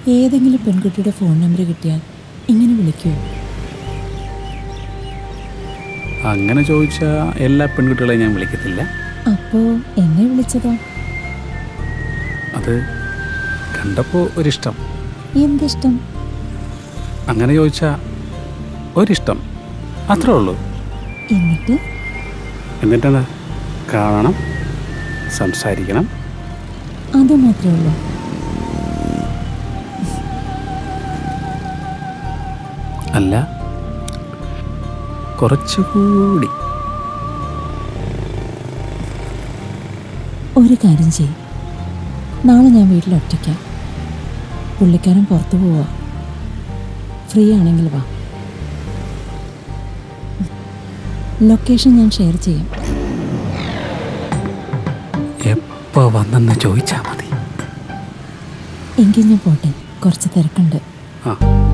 ഏതെങ്കിലും പെൺകുട്ടിയുടെ phone number കിട്ടിയാൽ ഇങ്ങനെ വിളിക്കുമോ അങ്ങനെ ചോദിച്ചാൽ എല്ലാ പെൺകുട്ടികളെയും ഞാൻ വിളിക്കത്തില്ല അപ്പോൾ എന്നെ വിളിച്ചതോ അത് കണ്ടപ്പോൾ ഒരിഷ്ടം എന്തിഷ്ടം അങ്ങനെ ചോദിച്ചാൽ ഒരിഷ്ടം അത്രേ ഉള്ളൂ എന്നിട്ട് എന്നിട്ടെന്താ കാണണം സംസാരിക്കണം അത് മാത്രമേ ഉള്ളൂ അല്ല കുറച്ചുകൂടി ഒരു കാര്യം ചെയ്യും നാളെ ഞാൻ വീട്ടിൽ ഒറ്റയ്ക്കാം പുള്ളിക്കാരൻ പുറത്തു പോവാ ഫ്രീ ആണെങ്കിൽ വാ ലൊക്കേഷൻ ഞാൻ ഷെയർ ചെയ്യാം എപ്പോൾ വന്നെന്ന് ചോദിച്ചാൽ മതി എങ്കിൽ ഞാൻ പോട്ടെ കുറച്ച് തിരക്കുണ്ട് ആ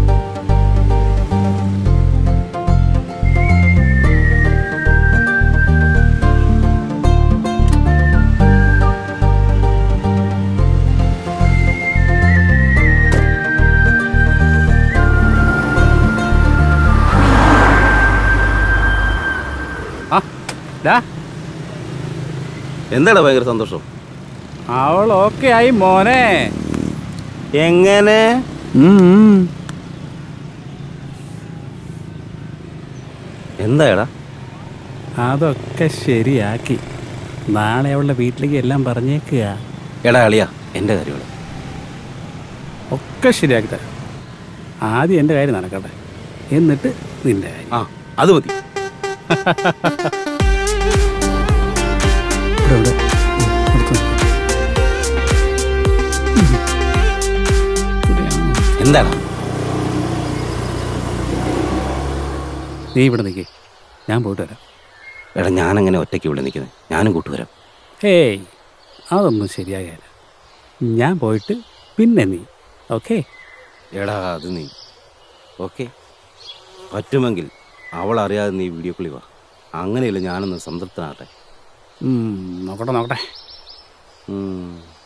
ആ ഡാ എന്താടാ ഭയങ്കര സന്തോഷം അവൾ ഓക്കെ ആയി മോനെ എങ്ങനെ എന്തായടാ അതൊക്കെ ശരിയാക്കി നാളെ അവളുടെ വീട്ടിലേക്ക് എല്ലാം പറഞ്ഞേക്കുക എടാ അളിയാ എൻ്റെ കാര്യമാണ് ഒക്കെ ശരിയാക്കി തരാം ആദ്യം എൻ്റെ കാര്യം നടക്കട്ടെ എന്നിട്ട് നിന്റെ കാര്യം ആ അത് മതി ഇവിടെ, ഇവിടെ. ഉം, അടുത്ത് നിൽക്ക്. ഉം. ഇവിടെയാണോ? എന്താടാ നീ ഇവിടെ നിൽക്കേ ഞാൻ പോയിട്ട് വരാം എടാ ഞാനങ്ങനെ ഒറ്റയ്ക്ക് ഇവിടെ നിൽക്കുന്നത് ഞാനും കൂട്ടുവരാം ഹേയ് അതൊന്നും ശരിയാകില്ല ഞാൻ പോയിട്ട് പിന്നെ നീ ഓക്കെ എടാ അത് നീ ഓക്കെ പറ്റുമെങ്കിൽ അവൾ അറിയാതെ നീ വീഡിയോ കോളി വാ അങ്ങനെയല്ല ഞാനൊന്ന് സംതൃപ്തനാകട്ടെ നോക്കട്ടെ നോക്കട്ടെ ഉം.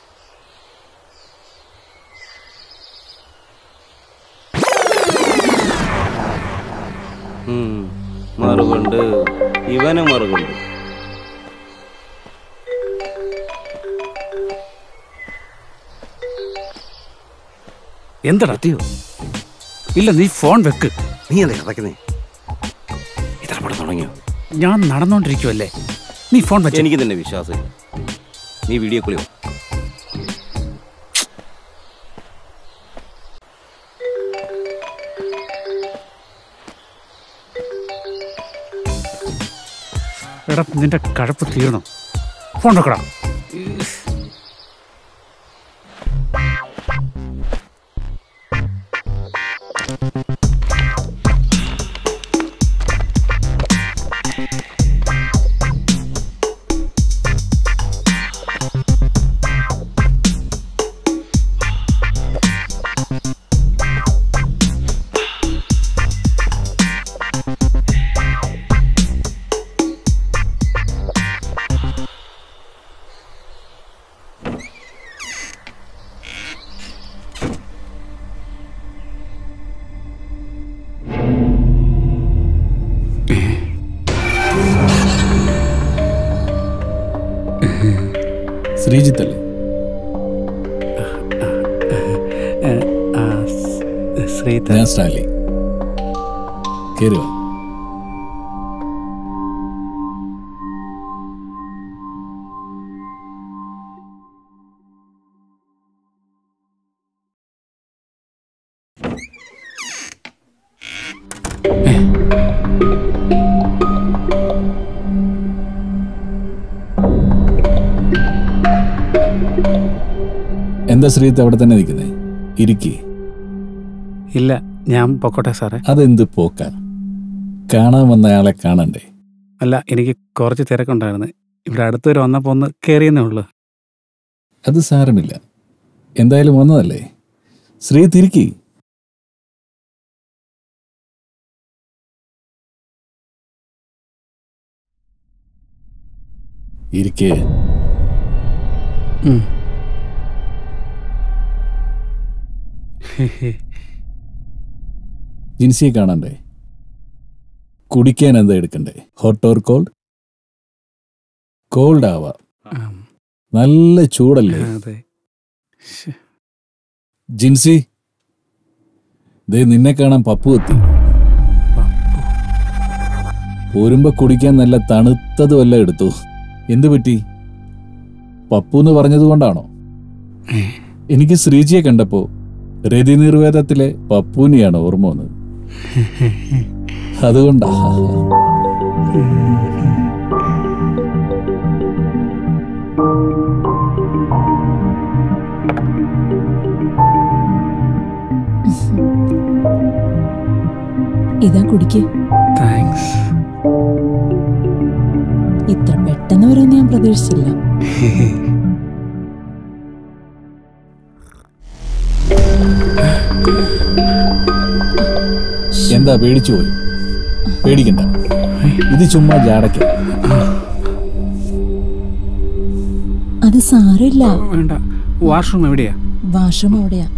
ഉം. മറുകൊണ്ട് ഇവന് മറുകൊണ്ട് എന്താ എത്തിയോ ഇല്ല നീ ഫോൺ വെക്ക് നീ എന്താ കിടക്കുന്നേ ഇത്ര പടം തുടങ്ങിയോ ഞാൻ നടന്നോണ്ടിരിക്കുവല്ലേ നീ ഫോൺ വെച്ച് എനിക്ക് തന്നെ വിശ്വാസം നീ വീഡിയോ കോളി വാ എടാ നിന്റെ കഴപ്പ് തീർന്നു ഫോൺ വെക്കടാ ശ്രീജിത്ത് അല്ലേ ശ്രീത ഞാൻ സ്റ്റാൻലി കയറി വാ എന്താ ശ്രീജിത്ത് അവിടെ തന്നെ നിൽക്കുന്നേ ഇരിക്കേ ഇല്ല ഞാൻ പൊക്കോട്ടെ സാറേ അതെന്ത് പോക്കാ കാണാൻ വന്നയാളെ കാണണ്ടേ അല്ല എനിക്ക് കുറച്ച് തിരക്കുണ്ടായിരുന്നു ഇവിടെ അടുത്ത് വരെ വന്നപ്പോൾ ഒന്ന് കയറിയെന്നേ ഉള്ളൂ അത് സാരമില്ല എന്തായാലും വന്നതല്ലേ ശ്രീ തിരിക്കി ഇരിക്കേ ജിൻസിയെ കാണണ്ടേ കുടിക്കാൻ എന്താ എടുക്കണ്ടേ ഹോട്ട് ഓർ കോൾഡ് കോൾഡ് ആവാം ആം, നല്ല ചൂടല്ലേ അതെ ശ്ശെ, ജിൻസി ദേ നിന്നെ കാണാൻ പപ്പു എത്തി പപ്പു. പോരുമ്പോ കുടിക്കാൻ നല്ല തണുത്തത് വല്ല എടുത്തു എന്തു പറ്റി പപ്പു എന്ന് പറഞ്ഞതുകൊണ്ടാണോ ഏ, എനിക്ക് ശ്രീജിയെ കണ്ടപ്പോ രതി നിർവേദത്തിലെ പപ്പൂനെയാണ് ഓർമ്മ വന്നത് അതുകൊണ്ടാ ഇതാ കുടിക്ക് താങ്ക്സ് ഇത്ര പെട്ടെന്ന് വരുമെന്ന് ഞാൻ പ്രതീക്ഷിച്ചില്ല എന്താ പേടിച്ചു പോയി പേടിക്കണ്ട ഇത് ചുമ്മാ ജാടയ്ക്ക അത് സാരമില്ല വേണ്ട വാഷ്റൂം എവിടെയാ വാഷ്റൂം അവിടെയാ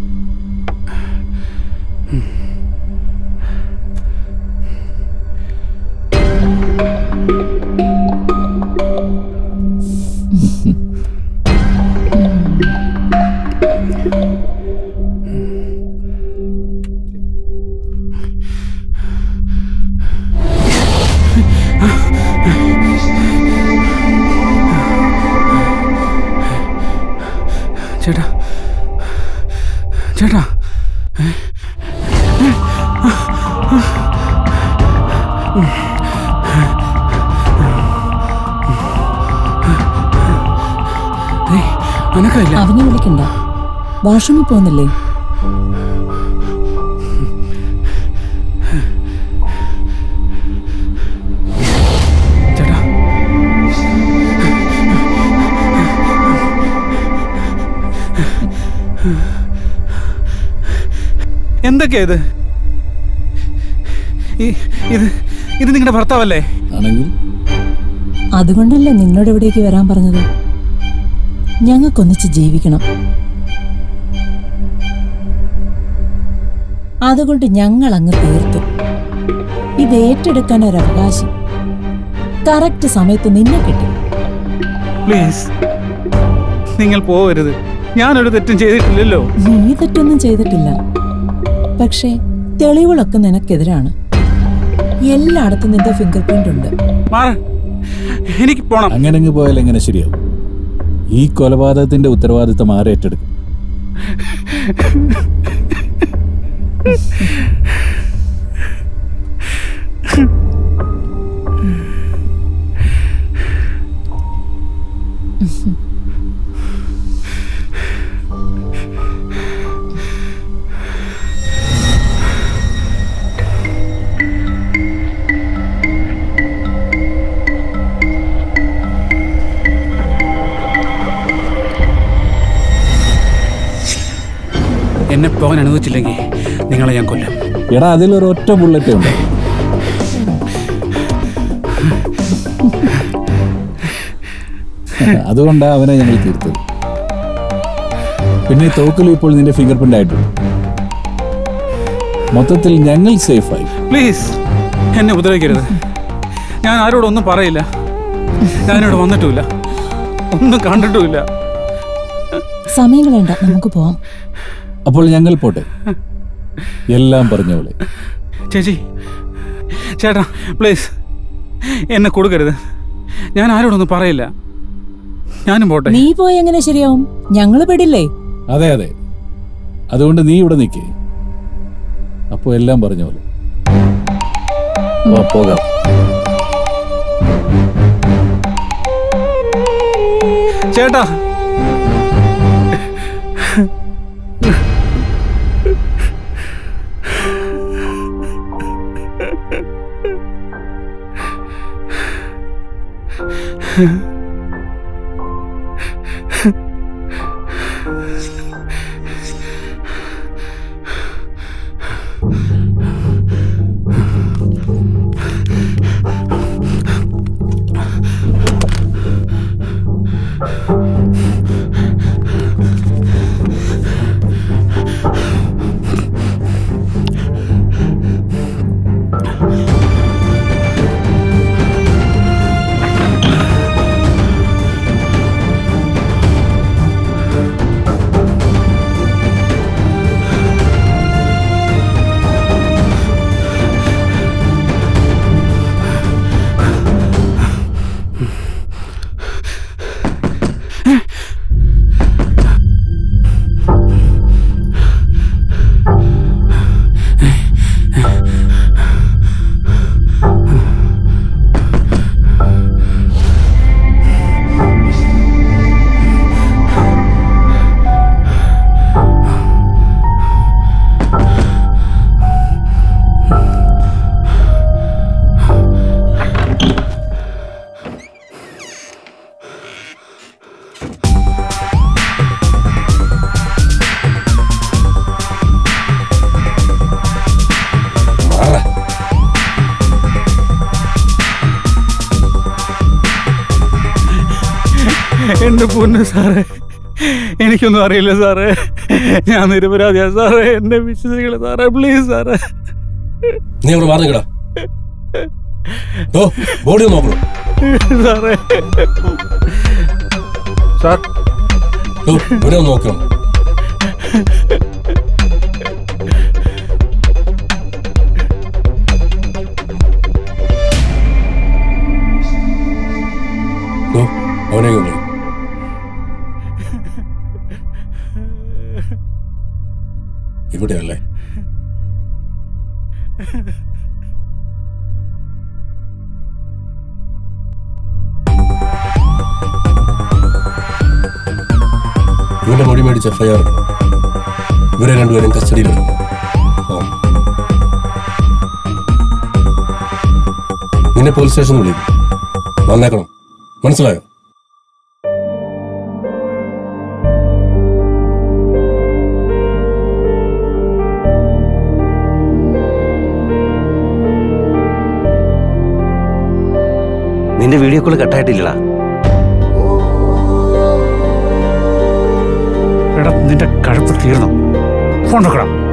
ചേട്ടാ ചേട്ടാ ഏയ്, അനക്കമില്ല അവനെ വിളിക്കണ്ട വാഷ്റൂമിൽ പോകുന്നില്ലേ ചേട്ടാ എന്തൊക്കെയാ ഇത് ഈ- ഇത് ഇത് നിങ്ങളുടെ ഭർത്താവല്ലേ ആണെങ്കിൽ അതുകൊണ്ടല്ലേ നിന്നോട് ഇവിടേക്ക് വരാൻ പറഞ്ഞത് ഞങ്ങൾക്കൊന്നിച്ച് ജീവിക്കണം അതുകൊണ്ട് ഞങ്ങൾ അങ്ങ് തീർത്തു ഇത് ഏറ്റെടുക്കാൻ ഒരു അവകാശം കറക്റ്റ് സമയത്ത് നിന്നെ കിട്ടി പ്ലീസ് നിങ്ങൾ പോവരുത് ഞാനൊരു തെറ്റും ചെയ്തിട്ടില്ലല്ലോ നീ തെറ്റൊന്നും ചെയ്തിട്ടില്ല പക്ഷേ തെളിവുകളൊക്കെ നിനക്കെതിരാണ് എല്ലായിടത്തും നിന്റെ ഫിംഗർ പ്രിന്റ് ഉണ്ട് മാറ എനിക്ക് പോണം അങ്ങനെ അങ്ങ് പോയാൽ എങ്ങനെ ശരിയാവും ഈ കൊലപാതകത്തിന്റെ ഉത്തരവാദിത്തം ആരേറ്റെടുക്കും എന്നെ പോകാൻ അനുവദിച്ചില്ലെങ്കിൽ നിങ്ങളെ ഞാൻ കൊല്ലാം എടാ അതിലൊരു ഒറ്റ ബുള്ളറ്റേ ഉണ്ട് അതുകൊണ്ടാ അവനെ ഞങ്ങൾ തീർത്തത് പിന്നെ ഈ തോക്കിലും ഇപ്പോൾ നിന്റെ ഫിംഗർ പ്രിന്റ് ആയിട്ടുണ്ട് മൊത്തത്തിൽ ഞങ്ങൾ സേഫായി പ്ലീസ് എന്നെ ഉപദ്രവിക്കരുത് ഞാൻ ആരോടും ഒന്നും പറയില്ല ഞാനിവിടെ വന്നിട്ടുമില്ല ഒന്നും കണ്ടിട്ടുമില്ല സമയം കളയണ്ട നമുക്ക് പോവാം അപ്പോൾ ഞങ്ങൾ പോട്ടെ എല്ലാം പറഞ്ഞ പോലെ ചേച്ചി ചേട്ടാ പ്ലീസ് എന്നെ കൊടുക്കരുത് ഞാൻ ആരോടൊന്നും പറയില്ല ഞാനും പോട്ടെ നീ പോയി എങ്ങനെ ശരിയാവും ഞങ്ങള് പെടില്ലേ അതെ അതെ അതുകൊണ്ട് നീ ഇവിടെ നിൽക്കേ അപ്പോൾ എല്ലാം പറഞ്ഞ പോലെ വാ, പോകാം ചേട്ടാ എൻ്റെ പൊന്ന് സാറേ എനിക്കൊന്നും അറിയില്ല സാറേ ഞാൻ നിരപരാധിയാ സാറേ എന്നെ വിശ്വസിക്കണം സാറേ പ്ലീസ് സാറേ നീ അവിടെ മാറുന്നിക്കടാ ഓ ബോഡി ഒന്ന് നോക്കണം സാറേ സാർ ഓ ഇവിടെ ഒന്ന് നോക്കണം ഓ അവനെ കൊണ്ടു ഇവിടെയല്ലേ ഇവന്റെ മൊഴി മേടിച്ച എഫ്ഐആർ ഇവരെ രണ്ടുപേരും കസ്റ്റഡിയിലുണ്ട് ഓ നിന്നെ പോലീസ് സ്റ്റേഷനിൽ വിളിക്കും വന്നേക്കണം മനസ്സിലായോ നിന്റെ വീഡിയോ കോൾ കട്ടായിട്ടില്ലടാ എടാ നിന്റെ കഴുപ്പ് തീർന്നു ഫോൺ നോക്കണം